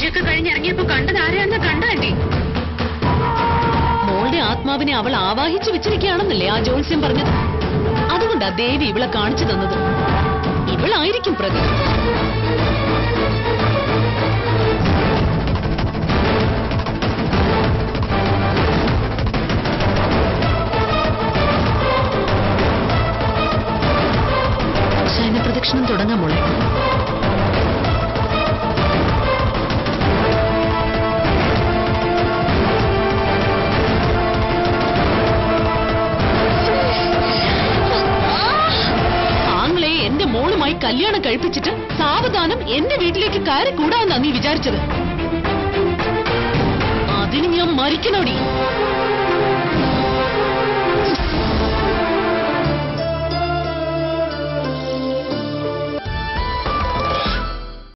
പൂജയൊക്കെ കഴിഞ്ഞിറങ്ങിയപ്പോ കണ്ടത് ആരെയാണെന്ന് കണ്ടാണ്ടി മോളുടെ ആത്മാവിനെ അവൾ ആവാഹിച്ചു വെച്ചിരിക്കുകയാണെന്നല്ലേ ആ ജോത്സ്യം പറഞ്ഞത് അതുകൊണ്ടാ ദേവി ഇവളെ കാണിച്ചു തന്നത് ഇവളായിരിക്കും പ്രതി ശയനപ്രദക്ഷിണം തുടങ്ങാം മോളെ ആങ്ങളെ എന്റെ മോളുമായി കല്യാണം കഴിപ്പിച്ചിട്ട് സാവധാനം എന്റെ വീട്ടിലേക്ക് കയറി കൂടാന്നാ നീ വിചാരിച്ചത് അതിന് ഞാൻ മരിക്കണോടി